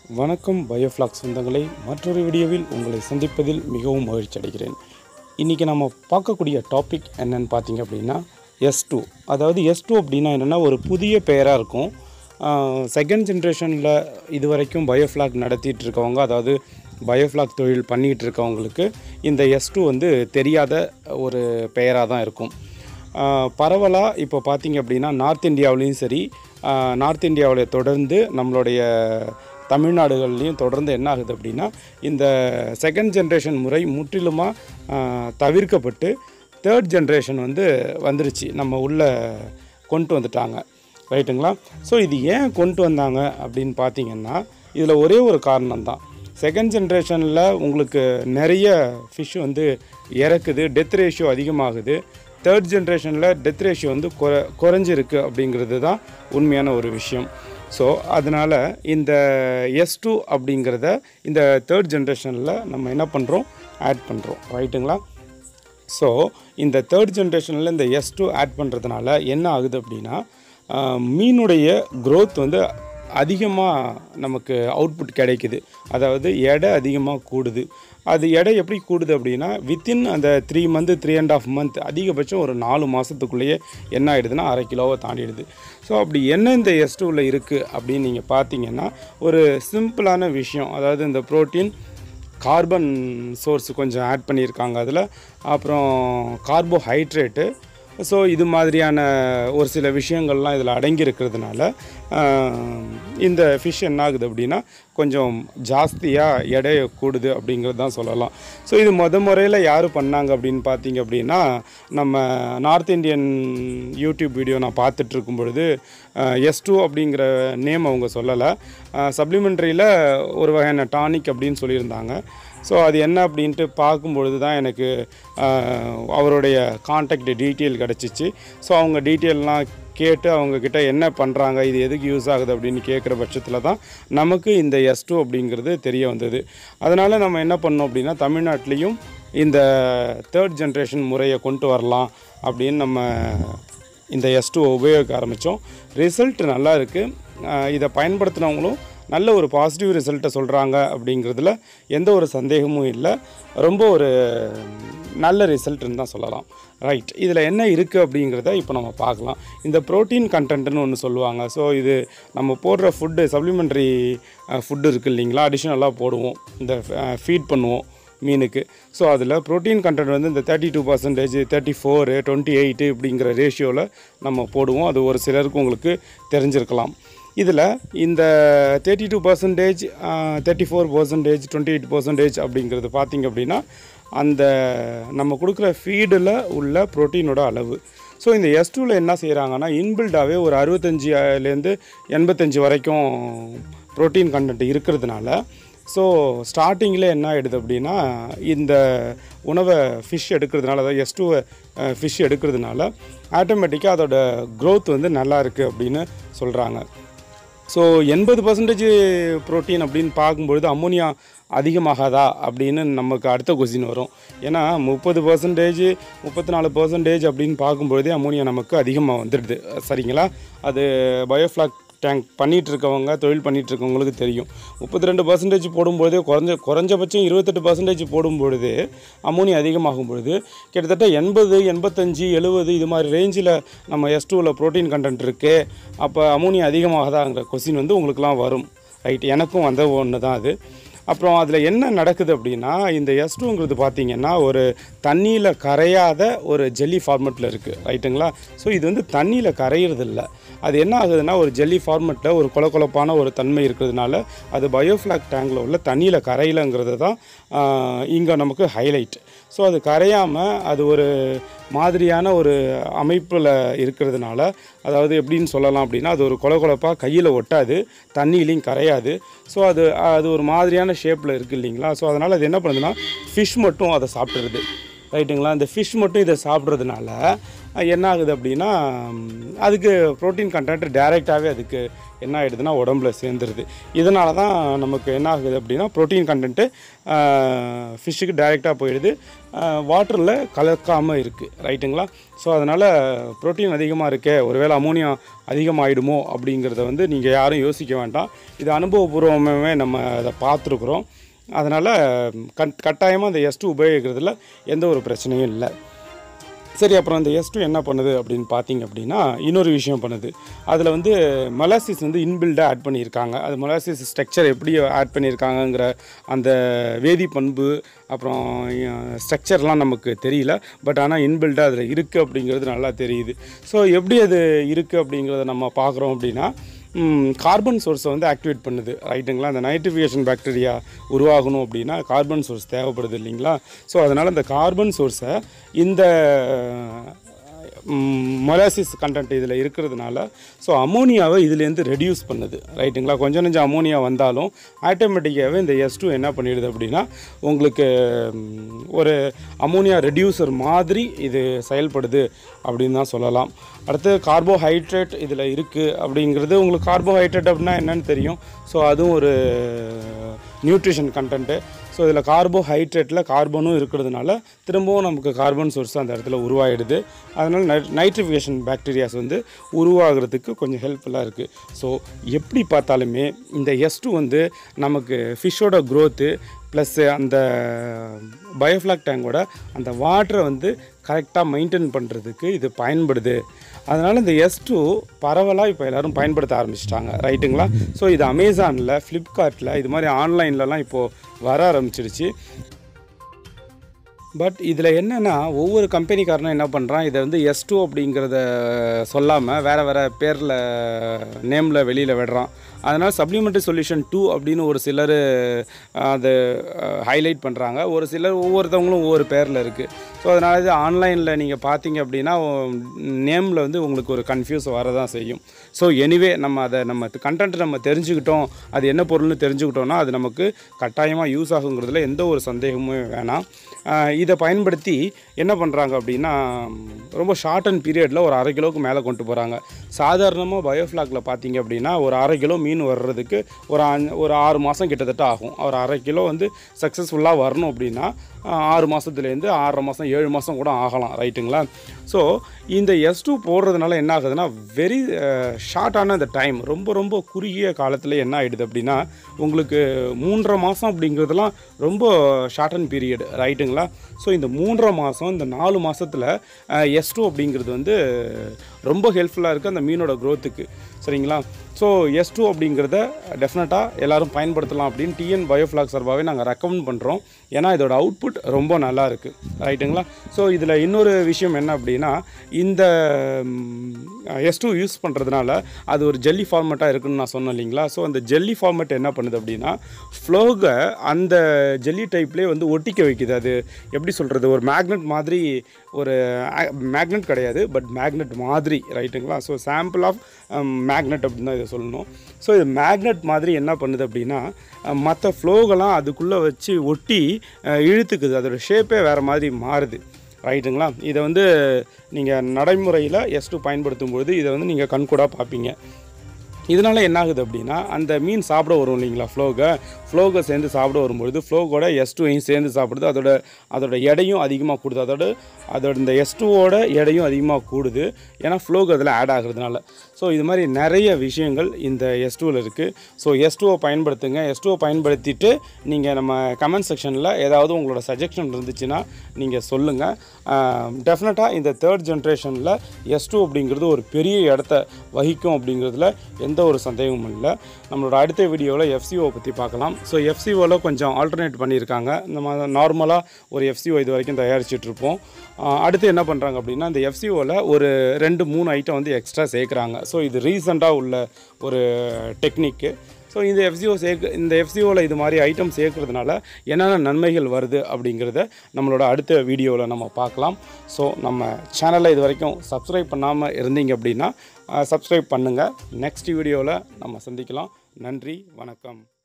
வணக்கம் பயோஃப்ளாக் சொந்தங்களை மற்றொரு வீடியோவில் உங்களை சந்திப்பதில் மிகவும் மகிழ்ச்சி அடைகிறேன் இன்றைக்கி நம்ம பார்க்கக்கூடிய டாபிக் என்னன்னு பார்த்தீங்க அப்படின்னா எஸ் டூ அதாவது எஸ் டூ அப்படின்னா என்னென்னா ஒரு புதிய பெயராக இருக்கும் செகண்ட் ஜென்ரேஷனில் இது வரைக்கும் பயோஃப்ளாக் நடத்திட்டு இருக்கவங்க அதாவது பயோஃப்ளாக் தொழில் பண்ணிகிட்டு இருக்கவங்களுக்கு இந்த எஸ் டூ வந்து தெரியாத ஒரு பெயராக தான் இருக்கும் பரவலாக இப்போ பார்த்தீங்க அப்படின்னா நார்த் இந்தியாவிலையும் சரி ஆஹ் நார்த் இந்தியாவில் தொடர்ந்து நம்மளுடைய தமிழ்நாடுகள்லையும் தொடர்ந்து என்ன ஆகுது அப்படின்னா இந்த செகண்ட் ஜென்ரேஷன் முறை முற்றிலுமாக தவிர்க்கப்பட்டு தேர்ட் ஜென்ரேஷன் வந்து வந்துருச்சு நம்ம உள்ள கொண்டு வந்துட்டாங்க ரைட்டுங்களா ஸோ இது ஏன் கொண்டு வந்தாங்க அப்படின்னு பார்த்தீங்கன்னா இதில் ஒரே ஒரு காரணம் தான் செகண்ட் ஜென்ரேஷனில் உங்களுக்கு நிறைய ஃபிஷ் வந்து இறக்குது டெத் ரேஷியோ அதிகமாகுது தேர்ட் ஜென்ரேஷனில் டெத் ரேஷியோ வந்து குற குறைஞ்சிருக்கு அப்படிங்கிறது தான் உண்மையான ஒரு விஷயம் ஸோ அதனால் இந்த எஸ் டூ அப்படிங்கிறத இந்த தேர்ட் ஜென்ரேஷனில் நம்ம என்ன பண்ணுறோம் ஆட் பண்ணுறோம் ரைட்டுங்களா ஸோ இந்த தேர்ட் ஜென்ரேஷனில் இந்த எஸ் டூ ஆட் பண்ணுறதுனால என்ன ஆகுது அப்படின்னா ஆஹ், மீனுடைய growth வந்து அதிகமாக நமக்கு அவுட்புட் கிடைக்குது அதாவது எடை அதிகமாக கூடுது அது எடை எப்படி கூடுது அப்படின்னா வித்தின் அந்த three month three and half month அதிகபட்சம் ஒரு நாலு மாதத்துக்குள்ளேயே என்ன ஆகிடுதுன்னா அரை கிலோவை தாண்டிடுது ஸோ அப்படி என்ன இந்த எஸ் டூவில் இருக்குது அப்படின்னு நீங்கள் பார்த்தீங்கன்னா ஒரு சிம்பிளான விஷயம் அதாவது இந்த புரோட்டீன் கார்பன் சோர்ஸ் கொஞ்சம் ஆட் பண்ணியிருக்காங்க அதில் அப்புறம் கார்போஹைட்ரேட்டு ஸோ இது மாதிரியான ஒரு சில விஷயங்கள்லாம் இதில் அடங்கி இருக்கிறதுனால ஆஹ், இந்த ஃபிஷ் என்ன ஆகுது அப்படின்னா கொஞ்சம் ஜாஸ்தியாக எடைய கூடுது அப்படிங்கிறது தான் சொல்லலாம் ஸோ இது முத முறையில் யார் பண்ணாங்க அப்படின்னு பார்த்தீங்க அப்படின்னா நம்ம நார்த் இந்தியன் யூடியூப் வீடியோ நான் பார்த்துட்டு இருக்கும் பொழுது எஸ் டூ அப்படிங்கிற நேம் அவங்க சொல்லலை சப்ளிமெண்ட்ரியில் ஒரு வகையான டானிக் அப்படின்னு சொல்லியிருந்தாங்க ஸோ அது என்ன அப்படின்ட்டு பார்க்கும்பொழுது தான் எனக்கு ஆஹ், அவருடைய காண்டாக்ட் டீட்டெயில் கிடச்சிச்சு ஸோ அவங்க டீட்டெயிலெலாம் கேட்டு அவங்கக்கிட்ட என்ன பண்ணுறாங்க இது எதுக்கு யூஸ் ஆகுது அப்படின்னு கேட்குற பட்சத்தில் தான் நமக்கு இந்த எஸ் டூ அப்படிங்கிறது தெரிய வந்தது அதனால் நம்ம என்ன பண்ணோம் அப்படின்னா தமிழ்நாட்டிலையும் இந்த தேர்ட் ஜென்ரேஷன் முறையை கொண்டு வரலாம் அப்படின்னு நம்ம இந்த எஸ் டூ உபயோகிக்க ஆரம்பித்தோம் ரிசல்ட் நல்லா இருக்குது இதை பயன்படுத்தினவங்களும் நல்ல ஒரு பாசிட்டிவ் ரிசல்ட்டை சொல்கிறாங்க அப்படிங்கிறதுல எந்த ஒரு சந்தேகமும் இல்லை ரொம்ப ஒரு நல்ல ரிசல்ட்னு தான் சொல்லலாம் ரைட் இதில் என்ன இருக்குது அப்படிங்கிறத இப்போ நம்ம பார்க்கலாம் இந்த ப்ரோட்டீன் கண்டென்ட்னு ஒன்று சொல்லுவாங்க ஸோ இது நம்ம போடுற ஃபுட்டு சப்ளிமெண்ட்ரி ஃபுட்டு இருக்குது இல்லைங்களா அடிஷ்னலாக போடுவோம் இந்த ஃபீட் பண்ணுவோம் மீனுக்கு ஸோ அதில் ப்ரோட்டீன் கண்டென்ட் வந்து இந்த thirty two percentage thirty four twenty eight இப்படிங்கிற ரேஷியோவில் நம்ம போடுவோம் அது ஒரு சிலருக்கு உங்களுக்கு தெரிஞ்சிருக்கலாம் இதில் இந்த thirty two percentage thirty four percentage twenty eight percentage அப்படிங்கிறது பார்த்திங்க அப்படின்னா அந்த நம்ம கொடுக்குற ஃபீடில் உள்ள ப்ரோட்டீனோட அளவு ஸோ இந்த எஸ் டூவில் என்ன செய்கிறாங்கன்னா இன்பில்டாகவே ஒரு அறுபத்தஞ்சிலேருந்து எண்பத்தஞ்சு வரைக்கும் ப்ரோட்டீன் கண்டென்ட் இருக்கிறதுனால ஸோ ஸ்டார்டிங்கில் என்ன ஆகிடுது அப்படின்னா இந்த உணவை ஃபிஷ் எடுக்கிறதுனால அதாவது எஸ் டூவை ஃபிஷ் எடுக்கிறதுனால ஆட்டோமேட்டிக்காக அதோட growth வந்து நல்லா இருக்குது அப்படின்னு சொல்கிறாங்க ஸோ எண்பது பர்சன்டேஜ் ப்ரோட்டீன் அப்படின்னு பார்க்கும்பொழுது அம்மோனியா அதிகமாகாதா அப்படின்னு நமக்கு அடுத்த கொஸ்டின் வரும் ஏன்னா முப்பது பர்சன்டேஜ் முப்பத்தி நாலு பர்சன்டேஜ் அப்படின்னு பார்க்கும்பொழுதே அம்மோனியா நமக்கு அதிகமாக வந்துடுது சரிங்களா அது பயோஃப்ளாக் டேங்க் பண்ணிகிட்டு இருக்கவங்க தொழில் பண்ணிகிட்டு இருக்கவங்களுக்கு தெரியும் முப்பத்தி ரெண்டு பர்சன்டேஜ் போடும்பொழுதே குறைஞ்ச குறைஞ்சபட்சம் இருபத்தெட்டு பர்சன்டேஜ் போடும்பொழுது அம்மோனியா அதிகமாகும் பொழுது கிட்டத்தட்ட எண்பது எண்பத்தஞ்சு எழுபது இது மாதிரி ரேஞ்சில் நம்ம எஸ் டூவில் ப்ரோட்டீன் கண்டென்ட் இருக்குது அப்போ அம்மோனியா அதிகமாகதாங்கிற கொஸ்டின் வந்து உங்களுக்குலாம் வரும் ரைட் எனக்கும் வந்த ஒன்று தான் அது அப்புறம் அதில் என்ன நடக்குது அப்படின்னா இந்த எஸ் டூங்கிறது பார்த்தீங்கன்னா ஒரு தண்ணியில் கரையாத ஒரு ஜெல்லி ஃபார்மெட்டில் இருக்குது ரைட்டுங்களா ஸோ இது வந்து தண்ணியில் கரையிறது இல்லை அது என்ன ஆகுதுன்னா ஒரு ஜெல்லி ஃபார்மெட்டில் ஒரு கொலகொலப்பான ஒரு தன்மை இருக்கிறதுனால அது பயோஃப்ளாக் டேங்கில் உள்ள தண்ணியில் கரையிலங்கிறது தான் இங்கே நமக்கு ஹைலைட் ஸோ அது கரையாமல் அது ஒரு மாதிரியான ஒரு அமைப்பில் இருக்கிறதுனால அதாவது எப்படின்னு சொல்லலாம் அப்படின்னா அது ஒரு கொலகொலப்பாக கையில் ஒட்டாது தண்ணியிலையும் கரையாது ஸோ அது அது ஒரு மாதிரியான ஷேப்பில் இருக்குது இல்லைங்களா ஸோ அதனால் அது என்ன பண்ணுதுன்னா ஃபிஷ் மட்டும் அதை சாப்பிட்ருது ரைட்டுங்களா இந்த ஃபிஷ் மட்டும் இதை சாப்பிட்றதுனால அஹ், என்ன ஆகுது அப்படின்னா ம், அதுக்கு ப்ரோட்டீன் கண்டென்ட் டைரெக்டாகவே அதுக்கு என்ன ஆகிடுதுன்னா உடம்புல சேர்ந்துருது இதனால தான் நமக்கு என்ன ஆகுது அப்படின்னா ப்ரோட்டீன் கண்டென்ட்டு ஃபிஷ்ஷுக்கு டைரெக்டாக போயிடுது வாட்டரில் கலக்காமல் இருக்குது ரைட்டுங்களா ஸோ அதனால் ப்ரோட்டீன் அதிகமாக இருக்கே ஒருவேளை அமோனியா அதிகமாகிடுமோ அப்படிங்கிறத வந்து நீங்கள் யாரும் யோசிக்க வேண்டாம் இது அனுபவபூர்வமாகவே நம்ம அதை பார்த்துருக்குறோம் அதனால் கட் கட்டாயமாக அந்த எஸ் டூ உபயோகிக்கிறதுல எந்த ஒரு பிரச்சனையும் இல்லை சரி அப்புறம் அந்த எஸ் டூ என்ன பண்ணுது அப்படின்னு பார்த்தீங்க அப்படின்னா இன்னொரு விஷயம் பண்ணுது அதில் வந்து மொலாசிஸ் வந்து இன்பில்டாக ஆட் பண்ணியிருக்காங்க அது மொலாசிஸ் ஸ்ட்ரக்சர் எப்படி ஆட் பண்ணியிருக்காங்கங்கிற அந்த வேதி பண்பு அப்புறம் ஸ்ட்ரக்சர்லாம் நமக்கு தெரியல பட் ஆனால் இன்பில்டாக அதில் இருக்குது அப்படிங்கிறது நல்லா தெரியுது ஸோ எப்படி அது இருக்குது அப்படிங்கிறத நம்ம பார்க்குறோம் அப்படின்னா கார்பன் சோர்ஸை வந்து ஆக்டிவேட் பண்ணுது ரைட்டுங்களா அந்த நைட்ரிஃபிகேஷன் பாக்டீரியா உருவாகணும் அப்படின்னா கார்பன் சோர்ஸ் தேவைப்படுது இல்லைங்களா ஸோ அதனால் இந்த கார்பன் சோர்ஸை இந்த மொலாசிஸ் கண்டென்ட் இதில் இருக்கிறதுனால ஸோ அமோனியாவை இதுலேருந்து ரெடியூஸ் பண்ணுது ரைட்டுங்களா கொஞ்சம் கொஞ்சம் அமோனியா வந்தாலும் ஆட்டோமேட்டிக்காகவே இந்த எஸ் டூ என்ன பண்ணிடுது அப்படின்னா உங்களுக்கு ம், ஒரு அமோனியா ரெடியூசர் மாதிரி இது செயல்படுது அப்படின்னு தான் சொல்லலாம் அடுத்து கார்போஹைட்ரேட் இதில் இருக்குது அப்படிங்கிறது உங்களுக்கு கார்போஹைட்ரேட் அப்படின்னா என்னன்னு தெரியும் ஸோ அதுவும் ஒரு நியூட்ரிஷன் கண்டென்ட்டு ஸோ இதில் கார்போஹைட்ரேட்டில் கார்பனும் இருக்கிறதுனால திரும்பவும் நமக்கு கார்பன் சோர்ஸ் அந்த இடத்துல உருவாயிடுது அதனால் நை நைட்ரிஃபிகேஷன் பாக்டீரியாஸ் வந்து உருவாகிறதுக்கு கொஞ்சம் ஹெல்ப்ஃபுல்லாக இருக்குது ஸோ எப்படி பார்த்தாலுமே இந்த எஸ் டூ வந்து நமக்கு ஃபிஷ்ஷோட க்ரோத்து ப்ளஸ்ஸு அந்த பயோஃப்ளாக் டேங்கோட அந்த வாட்டரை வந்து கரெக்டாக மெயின்டைன் பண்ணுறதுக்கு இது பயன்படுது அதனால் இந்த எஸ் டூ பரவலாக இப்போ எல்லோரும் பயன்படுத்த ஆரம்பிச்சிட்டாங்க ரைட்டுங்களா ஸோ இது அமேசானில் ஃப்ளிப்கார்ட்டில் இது மாதிரி ஆன்லைன்லலாம் இப்போது வர ஆரம்பிச்சிடுச்சு பட் இதில் என்னென்னா ஒவ்வொரு கம்பெனிக்காரனும் என்ன பண்ணுறான் இதை வந்து எஸ் டூ அப்படிங்கிறத சொல்லாமல் வேறு வேறு பேரில் நேமில் வெளியில் விடுறான் அதனால் சப்ளிமெண்ட்ரி சொல்யூஷன் டூ அப்படின்னு ஒரு சிலர் அதை ஹைலைட் பண்ணுறாங்க ஒரு சிலர் ஒவ்வொருத்தவங்களும் ஒவ்வொரு பேரில் இருக்குது ஸோ அதனால் இது ஆன்லைனில் நீங்கள் பார்த்தீங்க அப்படின்னா நேமில் வந்து உங்களுக்கு ஒரு கன்ஃபியூஸ் வரதான் செய்யும் ஸோ எனிவே நம்ம அதை நம்ம கண்டென்ட் நம்ம தெரிஞ்சுக்கிட்டோம் அது என்ன பொருள்னு தெரிஞ்சுக்கிட்டோம்னா அது நமக்கு கட்டாயமாக யூஸ் ஆகுங்கிறதுல எந்த ஒரு சந்தேகமும் வேணாம் ஆஹ் இதை பயன்படுத்தி என்ன பண்ணுறாங்க அப்படின்னா ரொம்ப ஷார்ட் அண்ட் பீரியடில் ஒரு அரை கிலோவுக்கு மேலே கொண்டு போகிறாங்க சாதாரணமாக பயோஃப்ளாக்ல பார்த்தீங்க அப்படின்னா ஒரு அரை கிலோ மீன் வர்றதுக்கு ஒரு அஞ்சு- ஒரு ஆறு மாதம் கிட்டத்தட்ட ஆகும் ஒரு அரை கிலோ வந்து சக்ஸஸ்ஃபுல்லாக வரணும் அப்படின்னா ஆஹ் ஆறு மாதத்துலேருந்து ஆறரை மாதம் ஏழு மாதம் கூட ஆகலாம் ரைட்டுங்களா ஸோ இந்த எஸ் டூ போடுறதுனால என்ன ஆகுதுன்னா வெரி ஷார்ட்டான அந்த டைம் ரொம்ப ரொம்ப குறுகிய காலத்தில் என்ன ஆகிடுது அப்படின்னா உங்களுக்கு மூன்றரை மாதம் அப்படிங்கிறதுலாம் ரொம்ப ஷார்ட் அண்ட் பீரியட் ரைட்டுங்களா ஸோ இந்த மூன்றரை மாதம் இந்த நாலு மாதத்தில் எஸ் டூ அப்படிங்கிறது வந்து ரொம்ப ஹெல்ப்ஃபுல்லாக இருக்குது அந்த மீனோட க்ரோத்துக்கு சரிங்களா ஸோ எஸ் டூ அப்படிங்கிறத டெஃபினட்டாக எல்லாரும் பயன்படுத்தலாம் அப்படின்னு டிஎன் பயோஃப்ளாக் சார்பாகவே நாங்கள் ரெக்கமெண்ட் பண்ணுறோம் ஏன்னா இதோட அவுட்புட் ரொம்ப நல்லா இருக்குது ரைட்டுங்களா ஸோ இதில் இன்னொரு விஷயம் என்ன அப்படின்னா இந்த எஸ் டூ யூஸ் பண்ணுறதுனால அது ஒரு ஜெல்லி ஃபார்மேட்டாக இருக்குன்னு நான் சொன்னேன் இல்லைங்களா ஸோ அந்த ஜெல்லி ஃபார்மேட் என்ன பண்ணுது அப்படின்னா ஃப்ளோகை அந்த ஜெல்லி டைப்லேயே வந்து ஒட்டிக்க வைக்குது அது எப்படி சொல்கிறது ஒரு மேக்னெட் மாதிரி ஒரு மேக்னெட் கிடையாது பட் மேக்னெட் மாதிரி ரைட்டுங்களா ஸோ சாம்பிள் ஆஃப் மேக்னெட் அப்படின்னு தான் இதை சொல்லணும் ஸோ இது மேக்னெட் மாதிரி என்ன பண்ணுது அப்படின்னா மற்ற ஃப்ளோகெல்லாம் அதுக்குள்ளே வச்சு ஒட்டி அஹ், இழுத்துக்குது அதோட ஷேப்பே வேறு மாதிரி மாறுது ரைட்டுங்களா இதை வந்து நீங்கள் நடைமுறையில் எஸ் டூ பயன்படுத்தும் பொழுது இதை வந்து நீங்கள் கண்கூடாக பார்ப்பீங்க இதனால் என்ன ஆகுது அப்படின்னா அந்த மீன் சாப்பிட வரும் இல்லைங்களா ஃப்ளோகை ஃப்ளோகை சேர்ந்து சாப்பிட வரும்பொழுது ஃப்ளோகோட எஸ் டூவையும் சேர்ந்து சாப்பிடுது அதோட அதோட எடையும் அதிகமாக கூடுது அதோட அதோட இந்த எஸ் டூவோட எடையும் அதிகமாக கூடுது ஏன்னா ஃப்ளோக் அதில் ஆட் ஆகுறதுனால ஸோ இது மாதிரி நிறைய விஷயங்கள் இந்த எஸ் டூவில் இருக்குது ஸோ எஸ் டூவை பயன்படுத்துங்க எஸ் டூவை பயன்படுத்திட்டு நீங்கள் நம்ம கமெண்ட் செக்ஷனில் ஏதாவது உங்களோட சஜஷன் இருந்துச்சுன்னா நீங்கள் சொல்லுங்கள் டெஃபினட்டாக இந்த தேர்ட் ஜென்ரேஷனில் எஸ் டூ அப்படிங்கிறது ஒரு பெரிய இடத்த வகிக்கும் அப்படிங்கிறதுல எந்த ஒரு சந்தேகமும் இல்லை நம்மளோட அடுத்த வீடியோவில் எஃப்சிஓ பற்றி பார்க்கலாம் ஸோ எஃப்சிஓவில் கொஞ்சம் ஆல்டர்னேட் பண்ணியிருக்காங்க நம்ம நார்மலாக ஒரு எஃப்சிஓ இது வரைக்கும் தயாரிச்சிட்டு இருப்போம் ஆஹ் அடுத்து என்ன பண்ணுறாங்க அப்படின்னா இந்த எஃப்சிஓவில் ஒரு ரெண்டு மூணு ஐட்டம் வந்து எக்ஸ்ட்ரா சேர்க்குறாங்க ஸோ இது ரீசெண்டாக உள்ள ஒரு டெக்னிக்கு ஸோ இந்த எஃப்சிஓ சேர்க்க இந்த எஃப்சிஓவில் இது மாதிரி ஐட்டம் சேர்க்கறதுனால என்னென்ன நன்மைகள் வருது அப்படிங்கிறத நம்மளோட அடுத்த வீடியோவில் நம்ம பார்க்கலாம் ஸோ நம்ம சேனலை இது வரைக்கும் சப்ஸ்கிரைப் பண்ணாமல் இருந்தீங்க அப்படின்னா சப்ஸ்கிரைப் பண்ணுங்கள் நெக்ஸ்ட் வீடியோவில் நம்ம சந்திக்கலாம் நன்றி வணக்கம்